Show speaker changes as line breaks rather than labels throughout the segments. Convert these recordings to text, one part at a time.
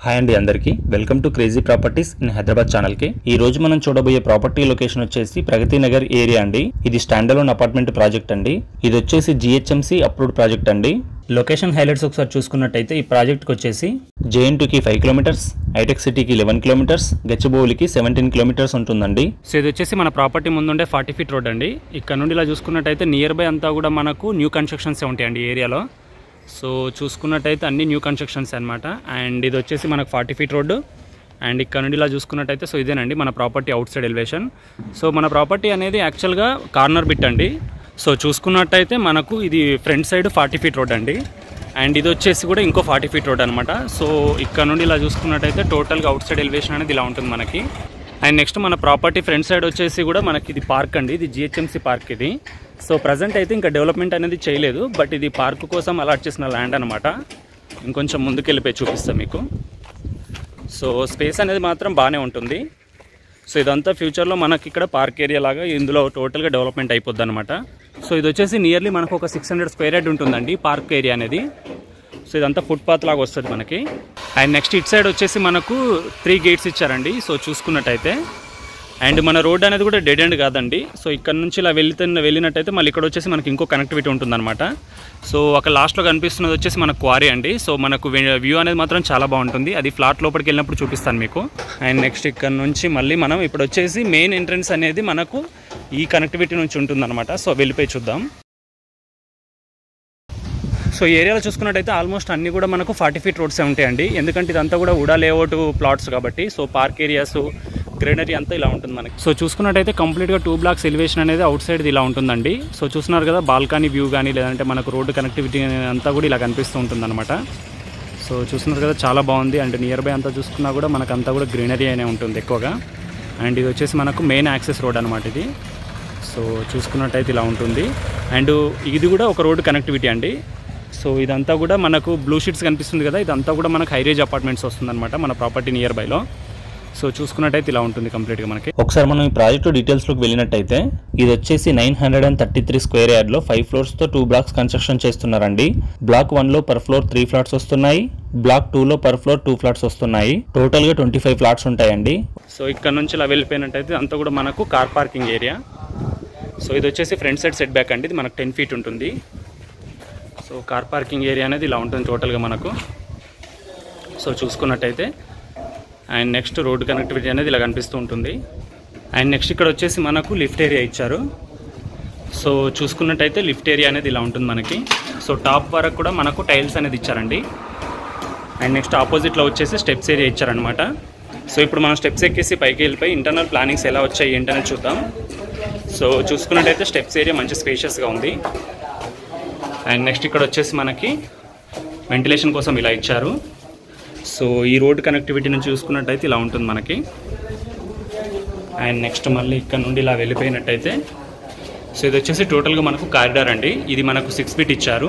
hi అండి అందరికీ welcome to crazy properties in Hyderabad channel కి ఈ రోజు మనం చూడబోయే ప్రాపర్టీ లొకేషన్ వచ్చేసి ప్రగతి నగర్ ఏరియా అండి ఇది స్టాండలోన్ అపార్ట్మెంట్ ప్రాజెక్ట్ అండి ఇది వచ్చేసి జిహెచ్ఎంసి అప్రూవ్డ్ ప్రాజెక్ట్ అండి లొకేషన్ హైలైట్స్ ఒకసారి చూసుకున్నట్టయితే ఈ ప్రాజెక్ట్కి వచ్చేసి జేఎన్టీకి ఫైవ్ కిలోమీటర్స్ హైటెక్ సిటీకి లెవెన్ కిలోమీటర్స్ గచ్చిబౌలికి సెవెంటీన్ కిలోమీటర్స్ ఉంటుందండి
సో ఇది వచ్చేసి మన ప్రాపర్టీ ముందుండే ఫార్టీ ఫీట్ రోడ్ అండి ఇక్కడ నుండి ఇలా చూసుకున్నట్టయితే నియర్ బై అంతా కూడా మనకు న్యూ కన్స్ట్రక్షన్స్ ఉంటాయండి ఈ ఏరియాలో సో చూసుకున్నట్టయితే అన్ని న్యూ కన్స్ట్రక్షన్స్ అనమాట అండ్ ఇది వచ్చేసి మనకు ఫార్టీ ఫీట్ రోడ్డు అండ్ ఇక్కడ నుండి ఇలా చూసుకున్నట్టయితే సో ఇదేనండి మన property outside elevation so మన ప్రాపర్టీ అనేది యాక్చువల్గా కార్నర్ బిట్ అండి సో చూసుకున్నట్టయితే మనకు ఇది front side forty feet road అండి అండ్ ఇది వచ్చేసి కూడా ఇంకో ఫార్టీ ఫీట్ రోడ్ అనమాట సో ఇక్కడ నుండి ఇలా చూసుకున్నట్టయితే టోటల్గా అవుట్ సైడ్ ఎలివేషన్ అనేది ఇలా ఉంటుంది మనకి అండ్ నెక్స్ట్ మన ప్రాపర్టీ ఫ్రంట్ సైడ్ వచ్చేసి కూడా మనకి ఇది పార్క్ అండి ఇది జిహెచ్ఎంసీ పార్క్ ఇది సో ప్రజెంట్ అయితే ఇంకా డెవలప్మెంట్ అనేది చేయలేదు బట్ ఇది పార్క్ కోసం అలాట్ చేసిన ల్యాండ్ అనమాట ఇంకొంచెం ముందుకు వెళ్ళిపోయి చూపిస్తాం మీకు సో స్పేస్ అనేది మాత్రం బాగానే ఉంటుంది సో ఇదంతా ఫ్యూచర్లో మనకి ఇక్కడ పార్క్ ఏరియా లాగా ఇందులో టోటల్గా డెవలప్మెంట్ అయిపోద్ది అనమాట సో ఇది వచ్చేసి నియర్లీ మనకు ఒక సిక్స్ హండ్రెడ్ స్క్వేర్ యార్డ్ ఉంటుందండి పార్క్ ఏరియా అనేది సో ఇదంతా ఫుట్పాత్ లాగా వస్తుంది మనకి అండ్ నెక్స్ట్ ఇట్ సైడ్ వచ్చేసి మనకు త్రీ గేట్స్ ఇచ్చారండి సో చూసుకున్నట్టయితే అండ్ మన రోడ్ అనేది కూడా డెడ్ ఎండ్ కాదండి సో ఇక్కడ నుంచి ఇలా వెళ్తే వెళ్ళినట్టయితే మళ్ళీ ఇక్కడ వచ్చేసి మనకి ఇంకో కనెక్టివిటీ ఉంటుందన్నమాట సో ఒక లాస్ట్లో కనిపిస్తున్నది వచ్చేసి మన క్వారీ అండి సో మనకు వ్యూ అనేది మాత్రం చాలా బాగుంటుంది అది ఫ్లాట్ లోపలికి వెళ్ళినప్పుడు చూపిస్తాను మీకు అండ్ నెక్స్ట్ ఇక్కడ నుంచి మళ్ళీ మనం ఇప్పుడు వచ్చేసి మెయిన్ ఎంట్రన్స్ అనేది మనకు ఈ కనెక్టివిటీ నుంచి ఉంటుందన్నమాట సో వెళ్ళిపోయి చూద్దాం సో ఈ ఏరియాలో చూసుకున్నట్టయితే ఆల్మోస్ట్ అన్ని కూడా మనకు ఫార్టీ ఫీట్ రోడ్సే ఉంటాయండి ఎందుకంటే ఇదంతా కూడా ఉడా లేఅవుట్ ప్లాట్స్ కాబట్టి సో పార్క్ ఏరియాస్ గ్రీనరీ అంతా ఇలా ఉంటుంది మనకి సో చూసుకున్నట్టయితే కంప్లీట్గా టూ బ్లాక్స్ ఎలివేషన్ అనేది అవుట్ సైడ్ ఇలా ఉంటుందండి సో చూస్తున్నారు కదా బాల్కనీ వ్యూ కానీ లేదంటే మనకు రోడ్డు కనెక్టివిటీ అంతా కూడా ఇలా కనిపిస్తూ ఉంటుందన్నమాట సో చూస్తున్నారు కదా చాలా బాగుంది అండ్ నియర్ బై అంతా చూసుకున్నా కూడా మనకు అంతా కూడా గ్రీనరీ అనే ఉంటుంది ఎక్కువగా అండ్ ఇది వచ్చేసి మనకు మెయిన్ యాక్సెస్ రోడ్ అనమాట ఇది సో చూసుకున్నట్టయితే ఇలా ఉంటుంది అండ్ ఇది కూడా ఒక రోడ్డు కనెక్టివిటీ అండి సో ఇదంతా కూడా మనకు బ్లూ షీట్స్ కనిపిస్తుంది కదా ఇదంతా కూడా మనకు హైరేజ్ అపార్ట్మెంట్స్ వస్తుందన్నమాట మన ప్రాపర్టీ నియర్ బైలో సో చూసుకున్నట్టయితే ఇలా ఉంటుంది కంప్లీట్గా మనకి
ఒకసారి మనం ఈ ప్రాజెక్టు డీటెయిల్స్లోకి వెళ్ళినట్టయితే ఇది వచ్చేసి nine hundred and thirty three square యార్డ్లో ఫైవ్ ఫ్లోర్స్తో టూ బ్లాక్స్ కన్స్ట్రక్షన్ చేస్తున్నారండి బ్లాక్ వన్లో పర్ ఫ్లోర్ త్రీ ఫ్లాట్స్ వస్తున్నాయి బ్లాక్ టూలో పర్ ఫ్లోర్ టూ ఫ్లాట్స్ వస్తున్నాయి టోటల్గా ట్వంటీ ఫైవ్ ఫ్లాట్స్ ఉంటాయండి
సో ఇక్కడ నుంచి ఇలా వెళ్ళిపోయినట్టయితే అంతా కూడా మనకు కార్ పార్కింగ్ ఏరియా సో ఇది వచ్చేసి ఫ్రంట్ సైడ్ సెట్ బ్యాక్ అండి ఇది మనకు టెన్ ఫీట్ ఉంటుంది సో కార్ పార్కింగ్ ఏరియా అనేది ఇలా ఉంటుంది టోటల్గా మనకు సో చూసుకున్నట్టయితే అండ్ నెక్స్ట్ రోడ్ కనెక్టివిటీ అనేది ఇలా కనిపిస్తూ ఉంటుంది అండ్ నెక్స్ట్ ఇక్కడ వచ్చేసి మనకు లిఫ్ట్ ఏరియా ఇచ్చారు సో చూసుకున్నట్టయితే లిఫ్ట్ ఏరియా అనేది ఇలా ఉంటుంది మనకి సో టాప్ వరకు కూడా మనకు టైల్స్ అనేది ఇచ్చారండి అండ్ నెక్స్ట్ ఆపోజిట్లో వచ్చేసి స్టెప్స్ ఏరియా ఇచ్చారనమాట సో ఇప్పుడు మనం స్టెప్స్ ఎక్కేసి పైకి వెళ్ళిపోయి ఇంటర్నల్ ప్లానింగ్స్ ఎలా వచ్చాయి ఏంటనేది చూద్దాం సో చూసుకున్నట్టయితే స్టెప్స్ ఏరియా మంచి స్పేషియస్గా ఉంది అండ్ నెక్స్ట్ ఇక్కడ వచ్చేసి మనకి వెంటిలేషన్ కోసం ఇలా ఇచ్చారు సో ఈ రోడ్ కనెక్టివిటీ నుంచి చూసుకున్నట్టయితే ఇలా ఉంటుంది మనకి అండ్ నెక్స్ట్ మళ్ళీ ఇక్కడ నుండి ఇలా వెళ్ళిపోయినట్టయితే సో ఇది వచ్చేసి టోటల్గా మనకు కారిడార్ అండి ఇది మనకు సిక్స్ ఫీట్ ఇచ్చారు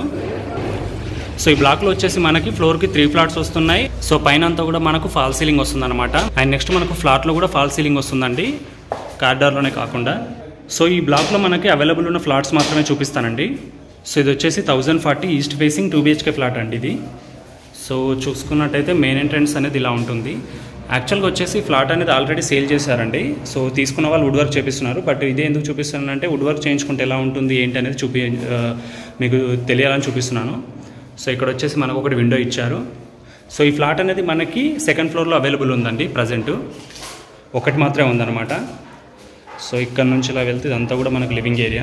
సో ఈ బ్లాక్లో వచ్చేసి మనకి ఫ్లోర్కి త్రీ ఫ్లాట్స్ వస్తున్నాయి సో పైన అంతా కూడా మనకు ఫాల్ సీలింగ్ వస్తుందన్నమాట అండ్ నెక్స్ట్ మనకు ఫ్లాట్లో కూడా ఫాల్ సీలింగ్ వస్తుందండి కారిడార్లోనే కాకుండా సో ఈ బ్లాక్లో మనకి అవైలబుల్ ఉన్న ఫ్లాట్స్ మాత్రమే చూపిస్తానండి సో ఇది వచ్చేసి thousand forty east facing two BHK flat అండి ఇది సో చూసుకున్నట్టయితే మెయిన్ ఎంట్రన్స్ అనేది ఇలా ఉంటుంది యాక్చువల్గా వచ్చేసి ఫ్లాట్ అనేది ఆల్రెడీ సేల్ చేశారండి సో తీసుకున్న వాళ్ళు వుడ్ వర్క్ చేపిస్తున్నారు బట్ ఇదే ఎందుకు చూపిస్తున్నానంటే వుడ్ వర్క్ చేయించుకుంటే ఎలా ఉంటుంది ఏంటి అనేది చూపి ఆ, మీకు తెలియాలని చూపిస్తున్నాను సో ఇక్కడ వచ్చేసి మనకు ఒకటి విండో ఇచ్చారు సో ఈ ఫ్లాట్ అనేది మనకి సెకండ్ ఫ్లోర్లో అవైలబుల్ ఉందండి ప్రజెంట్ ఒకటి మాత్రమే ఉందన్నమాట సో ఇక్కడ నుంచి ఇలా వెళ్తే ఇదంతా కూడా మనకు లివింగ్ ఏరియా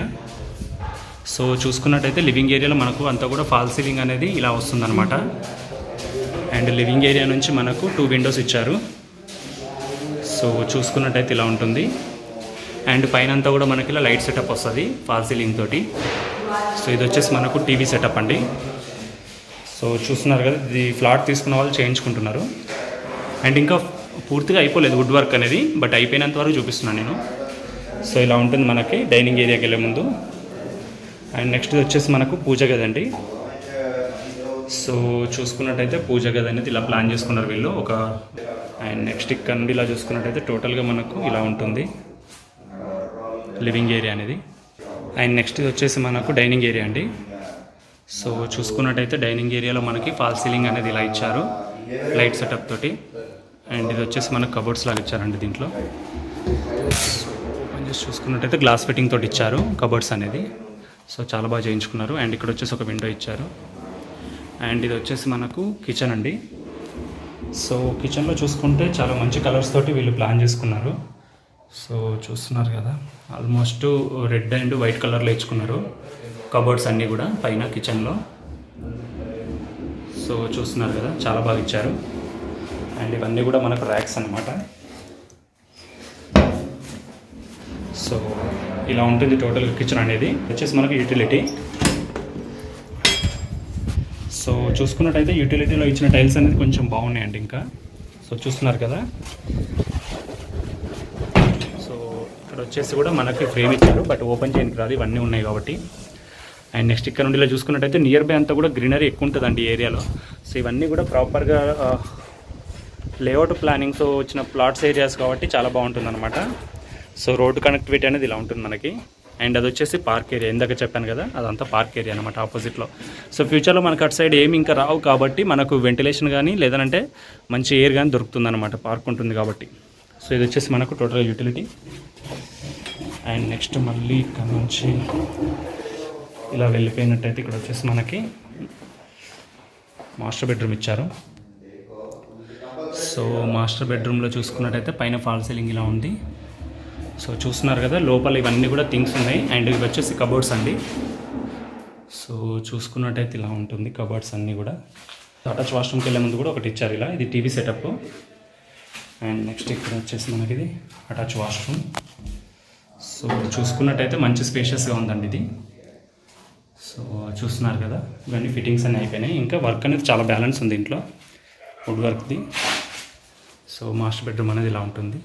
సో చూసుకున్నట్టయితే లివింగ్ ఏరియాలో మనకు అంతా కూడా ఫాల్ సీలింగ్ అనేది ఇలా వస్తుందన్నమాట అండ్ లివింగ్ ఏరియా నుంచి మనకు టూ విండోస్ ఇచ్చారు సో చూసుకున్నట్టయితే ఇలా ఉంటుంది అండ్ పైన అంతా కూడా మనకి ఇలా లైట్ సెటప్ వస్తుంది ఫాల్ సీలింగ్ తోటి సో ఇది వచ్చేసి మనకు టీవీ సెటప్ అండి సో చూస్తున్నారు కదా ఇది ఫ్లాట్ తీసుకున్న వాళ్ళు చేయించుకుంటున్నారు అండ్ ఇంకా పూర్తిగా అయిపోలేదు వుడ్ వర్క్ అనేది బట్ అయిపోయినంత వరకు చూపిస్తున్నాను నేను సో ఇలా ఉంటుంది మనకి డైనింగ్ ఏరియాకి వెళ్ళే ముందు అండ్ నెక్స్ట్ వచ్చేసి మనకు పూజ గది అండి సో చూసుకున్నట్టయితే పూజ గది అనేది ఇలా ప్లాన్ చేసుకున్నారు వీళ్ళు ఒక అండ్ నెక్స్ట్ ఇక్కడ నుండి ఇలా చూసుకున్నట్టయితే టోటల్గా మనకు ఇలా ఉంటుంది లివింగ్ ఏరియా అనేది అండ్ నెక్స్ట్ ఇది వచ్చేసి మనకు డైనింగ్ ఏరియా అండి సో చూసుకున్నట్టయితే డైనింగ్ ఏరియాలో మనకి ఫాల్ సీలింగ్ అనేది ఇలా ఇచ్చారు లైట్ సెటప్ తోటి అండ్ ఇది వచ్చేసి మనకు కబోర్డ్స్ లాగా ఇచ్చారండి దీంట్లో ఓపెన్ చేసి చూసుకున్నట్టయితే గ్లాస్ ఫిట్టింగ్ తోటి ఇచ్చారు కబోర్డ్స్ అనేది సో చాలా బాగా చేయించుకున్నారు అండ్ ఇక్కడ వచ్చేసి ఒక విండో ఇచ్చారు అండ్ ఇది వచ్చేసి మనకు కిచెన్ అండి సో కిచెన్లో చూసుకుంటే చాలా మంచి కలర్స్ తోటి వీళ్ళు ప్లాన్ చేసుకున్నారు సో చూస్తున్నారు కదా ఆల్మోస్ట్ రెడ్ అండ్ వైట్ కలర్లో ఇచ్చుకున్నారు కబోర్డ్స్ అన్నీ కూడా పైన కిచెన్లో సో చూస్తున్నారు కదా చాలా బాగా ఇచ్చారు అండ్ ఇవన్నీ కూడా మనకు ర్యాక్స్ అన్నమాట సో ఇలా ఉంటుంది టోటల్ కిచెన్ అనేది వచ్చేసి మనకు యూటిలిటీ సో చూసుకున్నట్టయితే యూటిలిటీలో ఇచ్చిన టైల్స్ అనేది కొంచెం బాగున్నాయండి ఇంకా సో చూస్తున్నారు కదా సో ఇక్కడ వచ్చేసి కూడా మనకి ఫ్రేమ్ ఇచ్చారు బట్ ఓపెన్ చేయడానికి రాదు ఇవన్నీ ఉన్నాయి కాబట్టి అండ్ నెక్స్ట్ ఇక్కడ నుండి ఇలా చూసుకున్నట్టయితే నియర్ బై అంతా కూడా గ్రీనరీ ఎక్కువ ఉంటుందండి ఈ ఏరియాలో సో ఇవన్నీ కూడా ప్రాపర్గా లేఅవుట్ ప్లానింగ్స్ వచ్చిన ప్లాట్స్ ఏరియాస్ కాబట్టి చాలా బాగుంటుంది అనమాట సో రోడ్డు కనెక్టివిటీ అనేది ఇలా ఉంటుంది మనకి అండ్ అది వచ్చేసి పార్క్ ఏరియా ఇందాక చెప్పాను కదా అదంతా పార్క్ ఏరియా అనమాట ఆపోజిట్లో సో ఫ్యూచర్లో మనకు అటు సైడ్ ఏమి ఇంకా రావు కాబట్టి మనకు వెంటిలేషన్ కానీ లేదంటే మంచి ఎయిర్ కానీ దొరుకుతుంది అనమాట పార్క్ ఉంటుంది కాబట్టి సో ఇది వచ్చేసి మనకు టోటల్ యూటిలిటీ అండ్ నెక్స్ట్ మళ్ళీ ఇక్కడ నుంచి ఇలా వెళ్ళిపోయినట్టయితే ఇక్కడ వచ్చేసి మనకి మాస్టర్ బెడ్రూమ్ ఇచ్చారు సో మాస్టర్ బెడ్రూమ్లో చూసుకున్నట్టయితే పైన ఫాల్ సీలింగ్ ఇలా ఉంది సో చూస్తున్నారు కదా లోపల ఇవన్నీ కూడా థింగ్స్ ఉన్నాయి అండ్ ఇవి వచ్చేసి కబోర్డ్స్ అండి సో చూసుకున్నట్టయితే ఇలా ఉంటుంది కబోర్డ్స్ అన్నీ కూడా అటాచ్ వాష్రూమ్కి వెళ్ళే ముందు కూడా ఒకటి ఇచ్చారు ఇలా ఇది టీవీ సెటప్ అండ్ నెక్స్ట్ ఇక్కడ వచ్చేసి మనకి ఇది అటాచ్ వాష్రూమ్ సో చూసుకున్నట్టయితే మంచి స్పేషియస్గా ఉందండి ఇది సో చూస్తున్నారు కదా ఇవన్నీ ఫిట్టింగ్స్ అన్నీ అయిపోయినాయి ఇంకా వర్క్ అనేది చాలా బ్యాలెన్స్ ఉంది ఇంట్లో వుడ్ వర్క్ది సో మాస్టర్ బెడ్రూమ్ అనేది ఇలా ఉంటుంది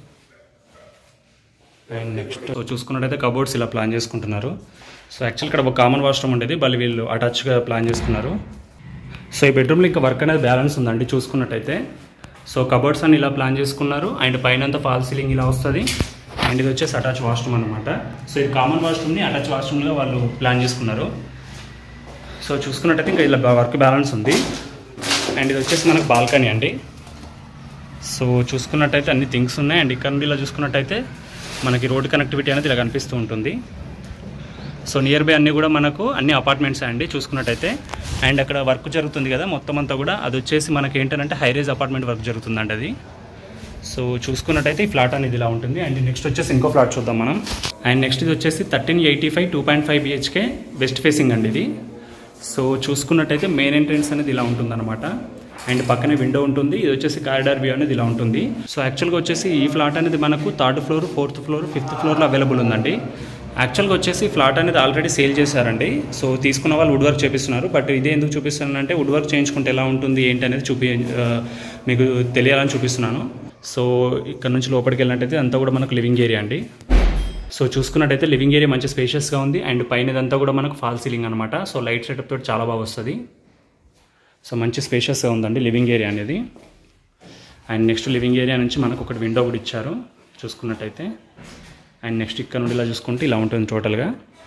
అండ్ నెక్స్ట్ సో చూసుకున్నట్టయితే కబోర్డ్స్ ఇలా ప్లాన్ చేసుకుంటున్నారు సో యాక్చువల్ ఇక్కడ ఒక కామన్ వాష్రూమ్ ఉండేది మళ్ళీ వీళ్ళు అటాచ్గా ప్లాన్ చేసుకున్నారు సో ఈ బెడ్రూమ్లో ఇంకా వర్క్ అనేది బ్యాలెన్స్ ఉందండి చూసుకున్నట్టయితే సో కబోర్డ్స్ అని ఇలా ప్లాన్ చేసుకున్నారు అండ్ పైన ఫాల్ సీలింగ్ ఇలా వస్తుంది అండ్ ఇది వచ్చేసి అటాచ్ వాష్రూమ్ అనమాట సో ఇది కామన్ వాష్రూమ్ని అటాచ్ వాష్రూమ్గా వాళ్ళు ప్లాన్ చేసుకున్నారు సో చూసుకున్నట్టయితే ఇంకా ఇలా వర్క్ బ్యాలెన్స్ ఉంది అండ్ ఇది వచ్చేసి మనకు బాల్కనీ అండి సో చూసుకున్నట్టయితే అన్ని థింగ్స్ ఉన్నాయి అండ్ ఇక్కడ నుండి ఇలా చూసుకున్నట్టయితే మనకి రోడ్ కనెక్టివిటీ అనేది ఇలా కనిపిస్తూ ఉంటుంది సో నియర్ బై అన్నీ కూడా మనకు అన్ని అపార్ట్మెంట్స్ అండి చూసుకున్నట్టయితే అండ్ అక్కడ వర్క్ జరుగుతుంది కదా మొత్తం అంతా కూడా అది వచ్చేసి మనకి ఏంటంటే హైరేజ్ అపార్ట్మెంట్ వర్క్ జరుగుతుందండి అది సో చూసుకున్నట్టయితే ఈ ఫ్లాట్ అనేది ఇలా ఉంటుంది అండ్ నెక్స్ట్ వచ్చేసి ఇంకో ఫ్లాట్ చూద్దాం మనం అండ్ నెక్స్ట్ ఇది వచ్చేసి thirteen eighty five two point five BHK west facing అండి ఇది సో చూసుకున్నట్టయితే మెయిన్ ఎంట్రెన్స్ అనేది ఇలా ఉంటుందన్నమాట అండ్ పక్కనే విండో ఉంటుంది ఇది వచ్చేసి కారిడార్ వ్యూ అనేది ఇలా ఉంటుంది సో యాక్చువల్గా వచ్చేసి ఈ ఫ్లాట్ అనేది మనకు third floor fourth floor fifth ఫ్లోర్లో అవైలబుల్ ఉందండి యాక్చువల్గా వచ్చేసి ఫ్లాట్ అనేది ఆల్రెడీ సేల్ చేశారండి సో తీసుకున్న వాళ్ళు వుడ్ వర్క్ చేపిస్తున్నారు బట్ ఇదే ఎందుకు చూపిస్తున్నానంటే వుడ్ వర్క్ చేయించుకుంటే ఎలా ఉంటుంది ఏంటి అనేది చూపి ఆ, మీకు తెలియాలని చూపిస్తున్నాను సో ఇక్కడ నుంచి లోపలికి వెళ్ళినట్టయితే అంతా కూడా మనకు లివింగ్ ఏరియా అండి సో చూసుకున్నట్టయితే లివింగ్ ఏరియా మంచి స్పేషియస్గా ఉంది అండ్ పైన ఇదంతా కూడా మనకు ఫాల్ సీలింగ్ అనమాట సో లైట్ సెటప్ తోటి చాలా బాగా వస్తుంది సో మంచి స్పేషియస్గా ఉందండి లివింగ్ ఏరియా అనేది అండ్ నెక్స్ట్ లివింగ్ ఏరియా నుంచి మనకు ఒకటి విండో కూడా ఇచ్చారు చూసుకున్నట్టయితే అండ్ నెక్స్ట్ ఇక్కడ నుండి ఇలా చూసుకుంటే ఇలా ఉంటుంది టోటల్గా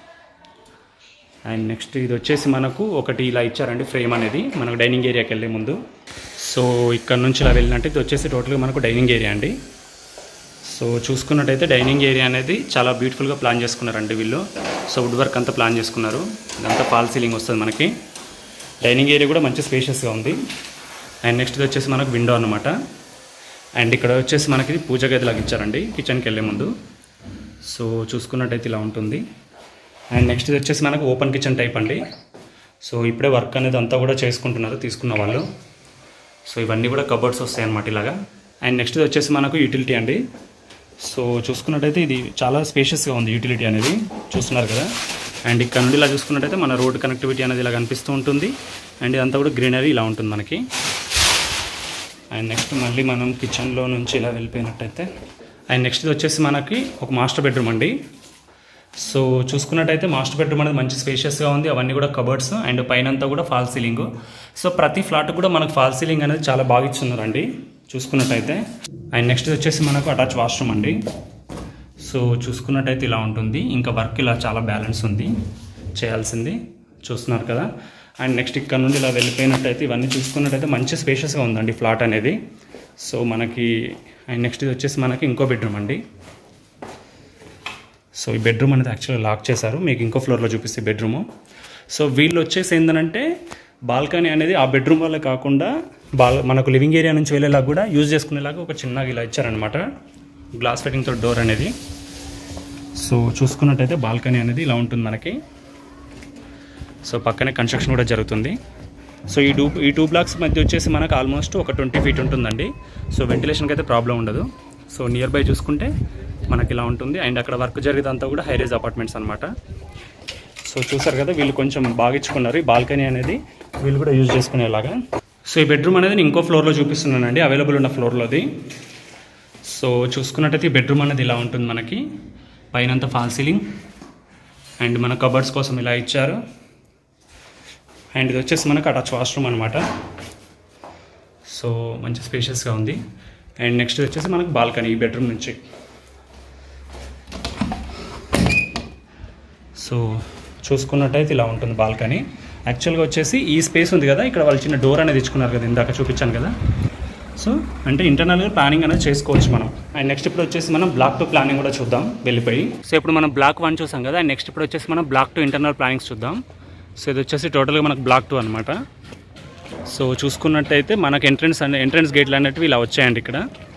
అండ్ నెక్స్ట్ ఇది వచ్చేసి మనకు ఒకటి ఇలా ఇచ్చారండి ఫ్రేమ్ అనేది మనకు డైనింగ్ ఏరియాకి వెళ్ళే ముందు సో ఇక్కడ నుంచి ఇలా వెళ్ళినట్టు ఇది వచ్చేసి టోటల్గా మనకు డైనింగ్ ఏరియా అండి సో చూసుకున్నట్టయితే డైనింగ్ ఏరియా అనేది చాలా బ్యూటిఫుల్గా ప్లాన్ చేసుకున్నారండి వీళ్ళు సో వుడ్ వర్క్ అంతా ప్లాన్ చేసుకున్నారు ఇదంతా ఫాల్ సీలింగ్ వస్తుంది మనకి డైనింగ్ ఏరియా కూడా మంచి స్పేషియస్గా ఉంది అండ్ నెక్స్ట్ ఇది వచ్చేసి మనకు విండో అనమాట అండ్ ఇక్కడ వచ్చేసి మనకి పూజ గది లాగా ఇచ్చారండి కిచెన్కి వెళ్ళే ముందు సో చూసుకున్నట్టయితే ఇలా ఉంటుంది అండ్ నెక్స్ట్ ఇది వచ్చేసి మనకు ఓపెన్ కిచెన్ టైప్ అండి సో ఇప్పుడే వర్క్ అనేది అంతా కూడా చేసుకుంటున్నారు తీసుకున్న వాళ్ళు సో ఇవన్నీ కూడా కబర్డ్స్ వస్తాయి అన్నమాట ఇలాగా అండ్ నెక్స్ట్ ఇది వచ్చేసి మనకు యూటిలిటీ అండి సో చూసుకున్నట్టయితే ఇది చాలా స్పేషియస్గా ఉంది యూటిలిటీ అనేది చూస్తున్నారు కదా అండ్ ఇక్కడ నుండి ఇలా చూసుకున్నట్టయితే మన రోడ్ కనెక్టివిటీ అనేది ఇలా కనిపిస్తూ ఉంటుంది అండ్ ఇదంతా కూడా గ్రీనరీ ఇలా ఉంటుంది మనకి అండ్ నెక్స్ట్ మళ్ళీ మనం కిచెన్లో నుంచి ఇలా వెళ్ళిపోయినట్టయితే అండ్ నెక్స్ట్ ఇది వచ్చేసి మనకి ఒక మాస్టర్ బెడ్రూమ్ అండి సో చూసుకున్నట్టయితే మాస్టర్ బెడ్రూమ్ అనేది మంచి స్పేషియస్గా ఉంది అవన్నీ కూడా కబర్డ్స్ అండ్ పైన అంతా కూడా ఫాల్ సీలింగ్ సో ప్రతి ఫ్లాట్ కూడా మనకు ఫాల్ సీలింగ్ అనేది చాలా బాగా ఇచ్చున్నారండి చూసుకున్నట్టయితే అండ్ నెక్స్ట్ వచ్చేసి మనకు అటాచ్ వాష్రూమ్ అండి సో చూసుకున్నట్టయితే ఇలా ఉంటుంది ఇంకా వర్క్ ఇలా చాలా బ్యాలెన్స్ ఉంది చేయాల్సింది చూస్తున్నారు కదా అండ్ నెక్స్ట్ ఇక్కడ నుండి ఇలా వెళ్ళిపోయినట్టయితే ఇవన్నీ చూసుకున్నట్టయితే మంచి స్పేషియస్గా ఉందండి ఫ్లాట్ అనేది సో మనకి అండ్ నెక్స్ట్ ఇది వచ్చేసి మనకి ఇంకో బెడ్రూమ్ అండి సో ఈ బెడ్రూమ్ అనేది యాక్చువల్గా లాక్ చేశారు మీకు ఇంకో ఫ్లోర్లో చూపిస్తే బెడ్రూము సో వీళ్ళు వచ్చేసి ఏంటంటే బాల్కనీ అనేది ఆ బెడ్రూమ్ వల్ల కాకుండా బాల్ మనకు లివింగ్ ఏరియా నుంచి వెళ్ళేలాగా కూడా యూజ్ చేసుకునేలాగా ఒక చిన్నగా ఇలా ఇచ్చారనమాట గ్లాస్ ఫిట్టింగ్తో డోర్ అనేది సో చూసుకున్నట్టయితే బాల్కనీ అనేది ఇలా ఉంటుంది మనకి సో పక్కనే కన్స్ట్రక్షన్ కూడా జరుగుతుంది సో ఈ టూ ఈ టూ బ్లాక్స్ మధ్య వచ్చేసి మనకు ఆల్మోస్ట్ ఒక ట్వంటీ ఫీట్ ఉంటుందండి సో వెంటిలేషన్కి అయితే ప్రాబ్లం ఉండదు సో నియర్ బై చూసుకుంటే మనకి ఇలా ఉంటుంది అండ్ అక్కడ వర్క్ జరిగేదంతా కూడా హైరేజ్ అపార్ట్మెంట్స్ అనమాట సో చూసారు కదా వీళ్ళు కొంచెం బాగా ఇచ్చుకున్నారు ఈ బాల్కనీ అనేది వీళ్ళు కూడా యూజ్ చేసుకునేలాగా సో ఈ బెడ్రూమ్ అనేది నేను ఇంకో ఫ్లోర్లో చూపిస్తున్నానండి అవైలబుల్ ఉన్న ఫ్లోర్లోది సో చూసుకున్నట్టయితే ఈ బెడ్రూమ్ అనేది ఇలా ఉంటుంది మనకి పైనంతా ఫాల్ సీలింగ్ అండ్ మన కబర్డ్స్ కోసం ఇలా ఇచ్చారు అండ్ ఇది వచ్చేసి మనకు అటాచ్ వాష్రూమ్ అనమాట సో మంచి స్పేషియస్గా ఉంది అండ్ నెక్స్ట్ వచ్చేసి మనకు బాల్కనీ ఈ బెడ్రూమ్ నుంచి సో చూసుకున్నట్టయితే ఇలా ఉంటుంది బాల్కనీ యాక్చువల్గా వచ్చేసి ఈ స్పేస్ ఉంది కదా ఇక్కడ వాళ్ళు చిన్న డోర్ అనేది ఇచ్చుకున్నారు కదా ఇందాక చూపించాను కదా సో అంటే ఇంటర్నల్గా ప్లానింగ్ అనేది చేసుకోవచ్చు మనం అండ్ నెక్స్ట్ ఇప్పుడు వచ్చేసి మనం బ్లాక్ టు ప్లానింగ్ కూడా చూద్దాం వెళ్ళిపోయి సో ఇప్పుడు మనం బ్లాక్ వన్ చూసాం కదా అండ్ నెక్స్ట్ ఇప్పుడు వచ్చేసి మనం బ్లాక్ టు ఇంటర్నల్ ప్లానింగ్స్ చూద్దాం సో ఇది వచ్చేసి టోటల్గా మనకు బ్లాక్ టూ అనమాట సో చూసుకున్నట్టయితే మనకు ఎంట్రన్స్ అనే ఎంట్రన్స్ గేట్లు అనేటివి ఇలా వచ్చాయండి ఇక్కడ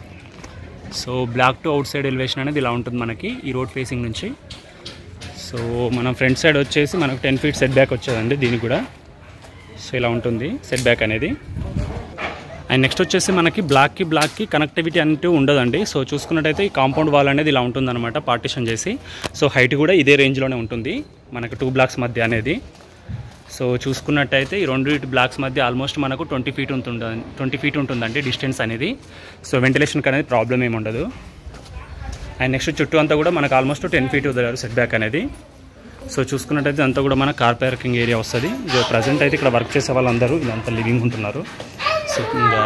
so block two outside elevation అనేది ఇలా ఉంటుంది మనకి ఈ రోడ్ ఫేసింగ్ నుంచి సో మనం ఫ్రంట్ సైడ్ వచ్చేసి మనకు టెన్ ఫీట్ సెట్ బ్యాక్ వచ్చేదండి దీనికి కూడా సో ఇలా ఉంటుంది సెట్ బ్యాక్ అనేది అండ్ నెక్స్ట్ వచ్చేసి మనకి బ్లాక్కి బ్లాక్కి కనెక్టివిటీ అంటూ ఉండదండి సో చూసుకున్నట్టయితే ఈ కాంపౌండ్ వాల్ అనేది ఇలా ఉంటుందన్నమాట పార్టిషన్ చేసి సో హైట్ కూడా ఇదే రేంజ్లోనే ఉంటుంది మనకు టూ బ్లాక్స్ మధ్య అనేది సో చూసుకున్నట్టయితే ఈ రెండు బ్లాక్స్ మధ్య ఆల్మోస్ట్ మనకు ట్వంటీ ఫీట్ ఉంటుంది ట్వంటీ ఫీట్ ఉంటుందండి డిస్టెన్స్ అనేది సో వెంటిలేషన్కి అనేది ప్రాబ్లం ఏమి ఉండదు అండ్ నెక్స్ట్ చుట్టూ అంతా కూడా మనకు ఆల్మోస్ట్ టెన్ ఫీట్ వదిలేరు సెట్ బ్యాక్ అనేది సో చూసుకున్నట్టయితే అంతా కూడా మన కార్ పార్కింగ్ ఏరియా వస్తుంది ప్రజెంట్ అయితే ఇక్కడ వర్క్ చేసే వాళ్ళందరూ ఇదంతా లివింగ్ ఉంటున్నారు సో ఇంకా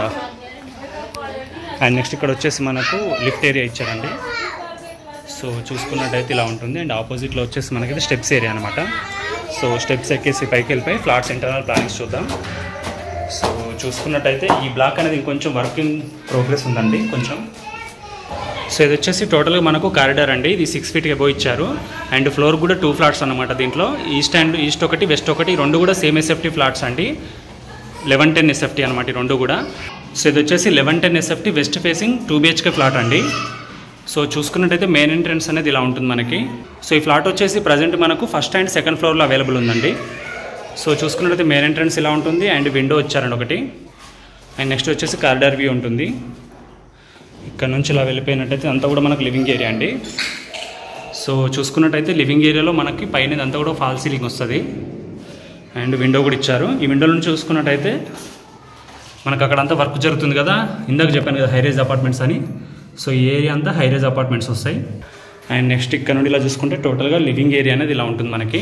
అండ్ నెక్స్ట్ ఇక్కడ వచ్చేసి మనకు లిఫ్ట్ ఏరియా ఇచ్చారండి సో చూసుకున్నట్టయితే ఇలా ఉంటుంది అండ్ ఆపోజిట్లో వచ్చేసి మనకి స్టెప్స్ ఏరియా అనమాట సో స్టెప్స్ ఎక్కేసి పైకి వెళ్ళిపోయి ఫ్లాట్స్ ఇంటర్నల్ ప్లానింగ్స్ చూద్దాం సో చూసుకున్నట్టయితే ఈ బ్లాక్ అనేది ఇంకొంచెం వర్క్ ఇన్ ప్రోగ్రెస్ ఉందండి కొంచెం సో ఇది వచ్చేసి టోటల్గా మనకు కారిడార్ అండి ఇది సిక్స్ ఫీట్ ఎబో ఇచ్చారు అండ్ ఫ్లోర్ కూడా టూ ఫ్లాట్స్ అనమాట దీంట్లో ఈస్ట్ అండ్ ఈస్ట్ ఒకటి వెస్ట్ ఒకటి రెండు కూడా సేమ్ ఎస్ఎఫ్టీ ఫ్లాట్స్ అండి లెవెన్ టెన్ ఎస్ఎఫ్టీ అనమాట ఈ రెండు కూడా సో ఇది వచ్చేసి eleven ten SFT west facing two BHK flat అండి సో చూసుకున్నట్టయితే మెయిన్ ఎంట్రన్స్ అనేది ఇలా ఉంటుంది మనకి సో ఈ ఫ్లాట్ వచ్చేసి ప్రజెంట్ మనకు ఫస్ట్ అండ్ సెకండ్ ఫ్లోర్లో అవైలబుల్ ఉందండి సో చూసుకున్నట్టయితే మెయిన్ ఎంట్రన్స్ ఇలా ఉంటుంది అండ్ విండో వచ్చారండి ఒకటి అండ్ నెక్స్ట్ వచ్చేసి కారిడార్ వ్యూ ఉంటుంది ఇక్కడ నుంచి ఇలా వెళ్ళిపోయినట్టయితే అంతా కూడా మనకు లివింగ్ ఏరియా అండి సో చూసుకున్నట్టయితే లివింగ్ ఏరియాలో మనకి పైన ఇదంతా కూడా ఫాల్ సీలింగ్ వస్తుంది అండ్ విండో కూడా ఇచ్చారు ఈ విండో నుంచి చూసుకున్నట్టయితే మనకు అక్కడ అంతా వర్క్ జరుగుతుంది కదా ఇందాక చెప్పాను కదా హైరేజ్ అపార్ట్మెంట్స్ అని సో ఈ ఏరియా అంతా హైరేజ్ అపార్ట్మెంట్స్ వస్తాయి అండ్ నెక్స్ట్ ఇక్కడ నుండి ఇలా చూసుకుంటే టోటల్గా లివింగ్ ఏరియా అనేది ఇలా ఉంటుంది మనకి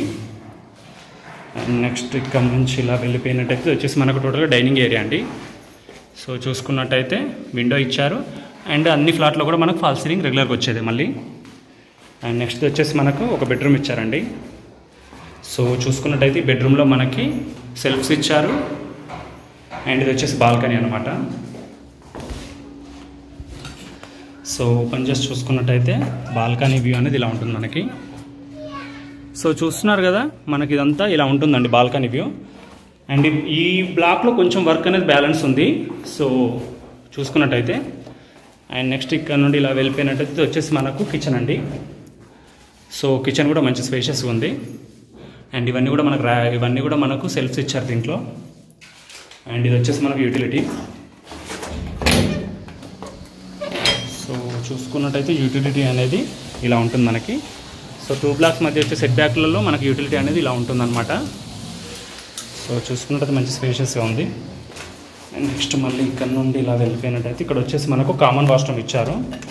అండ్ నెక్స్ట్ ఇక్కడ నుంచి ఇలా వెళ్ళిపోయినట్టయితే వచ్చేసి మనకు టోటల్గా డైనింగ్ ఏరియా అండి సో చూసుకున్నట్టయితే విండో ఇచ్చారు అండ్ అన్ని ఫ్లాట్లో కూడా మనకు ఫాల్ సీలింగ్ రెగ్యులర్గా వచ్చేది మళ్ళీ అండ్ నెక్స్ట్ వచ్చేసి మనకు ఒక బెడ్రూమ్ ఇచ్చారండి సో చూసుకున్నట్టయితే ఈ బెడ్రూమ్లో మనకి సెల్ఫ్స్ ఇచ్చారు అండ్ ఇది వచ్చేసి బాల్కనీ అనమాట సో ఓపెన్ చేసి చూసుకున్నట్టయితే బాల్కనీ వ్యూ అనేది ఇలా ఉంటుంది మనకి సో చూస్తున్నారు కదా మనకి ఇదంతా ఇలా ఉంటుందండి బాల్కనీ వ్యూ అండ్ ఈ బ్లాక్లో కొంచెం వర్క్ అనేది బ్యాలెన్స్ ఉంది సో చూసుకున్నట్టయితే అండ్ నెక్స్ట్ ఇక్కడ నుండి ఇలా వెళ్ళిపోయినట్టయితే ఇది వచ్చేసి మనకు కిచెన్ అండి సో కిచెన్ కూడా మంచి స్పేషియస్గా ఉంది అండ్ ఇవన్నీ కూడా మనకు రా ఇవన్నీ కూడా మనకు సెల్ఫ్స్ ఇచ్చారు దీంట్లో అండ్ ఇది వచ్చేసి మనకు యూటిలిటీ సో చూసుకున్నట్టయితే యూటిలిటీ అనేది ఇలా ఉంటుంది మనకి సో టూ బ్లాక్స్ మధ్య వచ్చే సెట్ బ్యాక్లలో మనకి యూటిలిటీ అనేది ఇలా ఉంటుందన్నమాట సో చూసుకున్నట్టయితే మంచి స్పేషియస్గా ఉంది అండ్ నెక్స్ట్ మళ్ళీ ఇక్కడ నుండి ఇలా వెళ్ళిపోయినట్టయితే ఇక్కడ వచ్చేసి మనకు కామన్ వాష్రూమ్ ఇచ్చారు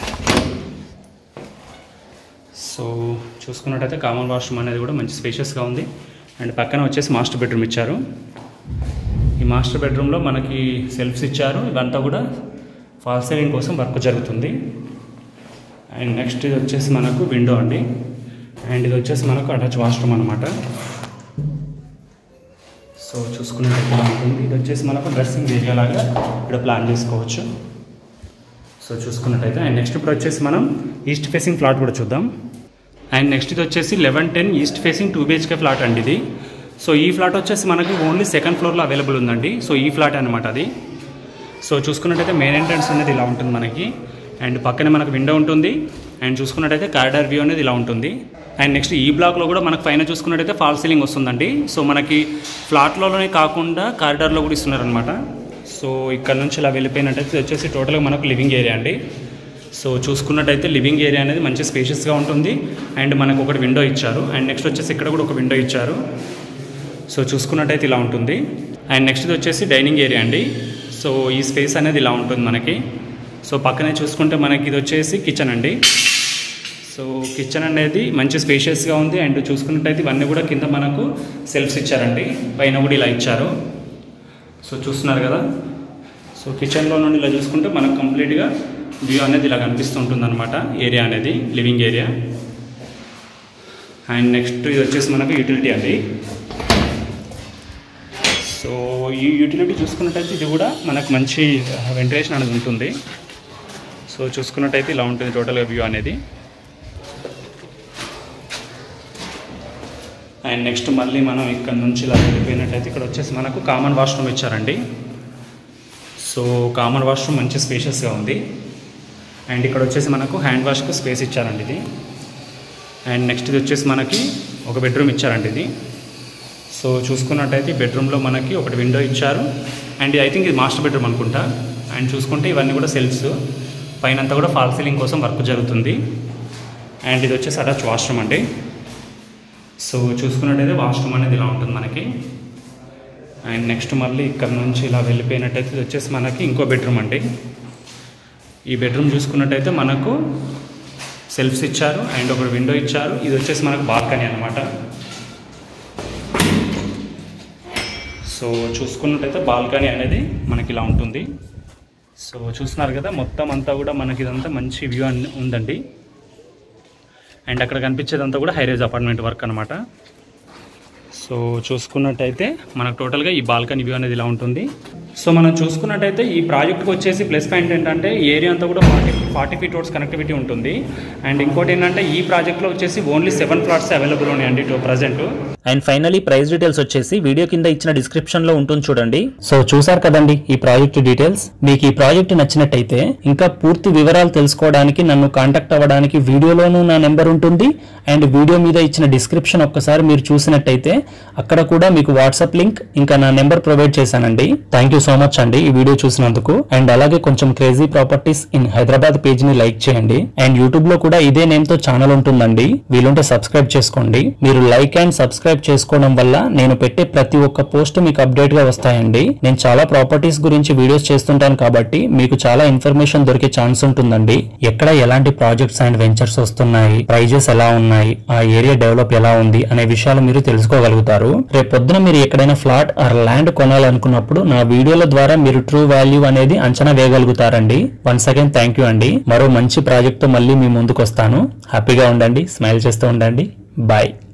సో చూసుకున్నట్టయితే కామన్ వాష్రూమ్ అనేది కూడా మంచి స్పేషియస్గా ఉంది అండ్ పక్కన వచ్చేసి మాస్టర్ బెడ్రూమ్ ఇచ్చారు ఈ మాస్టర్ బెడ్రూమ్లో మనకి సెల్ఫ్స్ ఇచ్చారు ఇవంతా కూడా ఫాల్ సీలింగ్ కోసం వర్క్ జరుగుతుంది అండ్ నెక్స్ట్ ఇది వచ్చేసి మనకు విండో అండి అండ్ ఇది వచ్చేసి మనకు అటాచ్ వాష్రూమ్ అనమాట సో సో చూసుకున్నట్టు ఇలా ఉంటుంది ఇది వచ్చేసి మనకు డ్రెస్సింగ్ ఏరియా లాగా ఇక్కడ ప్లాన్ చేసుకోవచ్చు సో చూసుకున్నట్టయితే అండ్ నెక్స్ట్ ఇప్పుడు వచ్చేసి మనం ఈస్ట్ ఫేసింగ్ ఫ్లాట్ కూడా చూద్దాం అండ్ నెక్స్ట్ ఇది వచ్చేసి eleven ten east facing two BHK flat అండి ఇది సో ఈ ఫ్లాట్ వచ్చేసి మనకి ఓన్లీ సెకండ్ ఫ్లోర్లో అవైలబుల్ ఉందండి సో ఈ ఫ్లాట్ అనమాట అది సో చూసుకున్నట్టయితే మెయిన్ ఎంట్రన్స్ అనేది ఇలా ఉంటుంది మనకి అండ్ పక్కనే మనకు విండో ఉంటుంది అండ్ చూసుకున్నట్టయితే కారిడార్ వ్యూ అనేది ఇలా ఉంటుంది అండ్ నెక్స్ట్ ఈ బ్లాక్లో కూడా మనకు పైన చూసుకున్నట్టయితే ఫాల్ సీలింగ్ వస్తుందండి సో మనకి ఫ్లాట్లోనే కాకుండా కారిడార్లో కూడా ఇస్తున్నారనమాట సో ఇక్కడ నుంచి ఇలా వెళ్ళిపోయినట్టయితే ఇది వచ్చేసి టోటల్గా మనకు లివింగ్ ఏరియా అండి సో చూసుకున్నట్టయితే లివింగ్ ఏరియా అనేది మంచి స్పేషియస్గా ఉంటుంది అండ్ మనకు ఒకటి విండో ఇచ్చారు అండ్ నెక్స్ట్ వచ్చేసి ఇక్కడ కూడా ఒక విండో ఇచ్చారు సో చూసుకున్నట్టయితే ఇలా ఉంటుంది అండ్ నెక్స్ట్ ఇది వచ్చేసి డైనింగ్ ఏరియా అండి సో ఈ స్పేస్ అనేది ఇలా ఉంటుంది మనకి సో పక్కనే చూసుకుంటే మనకి ఇది వచ్చేసి కిచెన్ అండి సో కిచెన్ అనేది మంచి స్పేషియస్గా ఉంది అండ్ చూసుకున్నట్టయితే ఇవన్నీ కూడా కింద మనకు సెల్ఫ్స్ ఇచ్చారండి పైన కూడా ఇలా ఇచ్చారు సో చూస్తున్నారు కదా సో కిచెన్లో నుండి ఇలా చూసుకుంటే మనకు కంప్లీట్గా వ్యూ అనేది ఇలా కనిపిస్తుంటుంది అనమాట ఏరియా అనేది లివింగ్ ఏరియా అండ్ నెక్స్ట్ ఇది వచ్చేసి మనకు యూటిలిటీ అండి సో ఈ యూటిలిటీ చూసుకున్నట్టయితే ఇది కూడా మనకు మంచి వెంటిలేషన్ అనేది ఉంటుంది సో చూసుకున్నట్టయితే ఇలా ఉంటుంది టోటల్గా వ్యూ అనేది అండ్ నెక్స్ట్ మళ్ళీ మనం ఇక్కడ నుంచి ఇలా వెళ్ళిపోయినట్టయితే ఇక్కడ వచ్చేసి మనకు కామన్ వాష్రూమ్ ఇచ్చారండి సో కామన్ వాష్రూమ్ మంచి స్పేషియస్గా ఉంది అండ్ ఇక్కడ వచ్చేసి మనకు హ్యాండ్ వాష్కి స్పేస్ ఇచ్చారండి ఇది అండ్ నెక్స్ట్ ఇది వచ్చేసి మనకి ఒక బెడ్రూమ్ ఇచ్చారండి ఇది సో చూసుకున్నట్టయితే ఈ బెడ్రూమ్లో మనకి ఒకటి విండో ఇచ్చారు అండ్ ఐ థింక్ ఇది మాస్టర్ బెడ్రూమ్ అనుకుంటా అండ్ చూసుకుంటే ఇవన్నీ కూడా సెల్ఫ్స్ పైన అంతా కూడా ఫాల్ సీలింగ్ కోసం వర్క్ జరుగుతుంది అండ్ ఇది వచ్చేసి అటాచ్ వాష్రూమ్ అండి సో చూసుకున్నట్టయితే వాష్రూమ్ అనేది ఇలా ఉంటుంది మనకి అండ్ నెక్స్ట్ మళ్ళీ ఇక్కడ నుంచి ఇలా వెళ్ళిపోయినట్టయితే ఇది వచ్చేసి మనకి ఇంకో బెడ్రూమ్ అండి ఈ బెడ్రూమ్ చూసుకున్నట్టయితే మనకు సెల్ఫ్స్ ఇచ్చారు అండ్ ఒక విండో ఇచ్చారు ఇది వచ్చేసి మనకు బాల్కనీ అనమాట సో చూసుకున్నట్టయితే బాల్కనీ అనేది మనకి ఇలా ఉంటుంది సో చూస్తున్నారు కదా మొత్తం అంతా కూడా మనకి ఇదంతా మంచి వ్యూ అని ఉందండి అండ్ అక్కడ కనిపించేదంతా కూడా హైరేజ్ అపార్ట్మెంట్ వర్క్ అనమాట సో చూసుకున్నట్టయితే మనకు టోటల్గా ఈ బాల్కనీ వ్యూ అనేది ఇలా ఉంటుంది సో మనం చూసుకున్నట్టయితే ఈ ప్రాజెక్ట్కి వచ్చేసి ప్లస్ పాయింట్ ఏంటంటే ఏరియా అంతా కూడా forty forty feet roads connectivity ఉంటుంది అండ్ ఇంకోటి ఏంటంటే ఈ ప్రాజెక్ట్లో వచ్చేసి ఓన్లీ సెవెన్ ఫ్లాట్స్ అవైలబుల్ ఉన్నాయండి to present
and finally price details వచ్చేసి వీడియో కింద ఇచ్చిన డిస్క్రిప్షన్ లో ఉంటుంది చూడండి సో చూసారు కదండి ఈ ప్రాజెక్ట్ డీటెయిల్స్ మీకు ఈ ప్రాజెక్ట్ నచ్చినట్టయితే ఇంకా పూర్తి వివరాలు తెలుసుకోవడానికి నన్ను కాంటాక్ట్ అవ్వడానికి వీడియోలోనూ నా నెంబర్ ఉంటుంది అండ్ వీడియో మీద ఇచ్చిన డిస్క్రిప్షన్ ఒక్కసారి మీరు చూసినట్టయితే అక్కడ కూడా మీకు వాట్సాప్ లింక్ ఇంకా నా నెంబర్ ప్రొవైడ్ చేశానండి థ్యాంక్ యూ సో మచ్ అండి ఈ వీడియో చూసినందుకు అండ్ అలాగే కొంచెం crazy properties in Hyderabad page ని లైక్ చేయండి అండ్ యూట్యూబ్ లో కూడా ఇదే నేమ్ తో ఛానల్ ఉంటుందండి వీలుంటే సబ్స్క్రైబ్ చేసుకోండి మీరు లైక్ అండ్ సబ్స్క్రైబ్ చేసుకోవడం వల్ల నేను పెట్టే ప్రతి ఒక్క పోస్ట్ మీకు అప్డేట్ గా వస్తాయండి నేను చాలా ప్రాపర్టీస్ గురించి వీడియోస్ చేస్తుంటాను కాబట్టి మీకు చాలా ఇన్ఫర్మేషన్ దొరికే ఛాన్స్ ఉంటుందండి ఎక్కడ ఎలాంటి ప్రాజెక్ట్స్ అండ్ వెంచర్స్ వస్తున్నాయి ప్రైజెస్ ఎలా ఉన్నాయి ఆ ఏరియా డెవలప్ ఎలా ఉంది అనే విషయాలు మీరు తెలుసుకోగలుగుతారు రేపు పొద్దున మీరు ఎక్కడైనా ఫ్లాట్ ఆర్ ల్యాండ్ కొనాలనుకున్నప్పుడు నా వీడియోల ద్వారా మీరు ట్రూ వాల్యూ అనేది అంచనా వేయగలుగుతారండి వన్స్ అగైన్ థ్యాంక్ యూ అండి మరో మంచి ప్రాజెక్ట్ తో మళ్ళీ మీ ముందుకు వస్తాను హ్యాపీగా ఉండండి స్మైల్ చేస్తూ ఉండండి బాయ్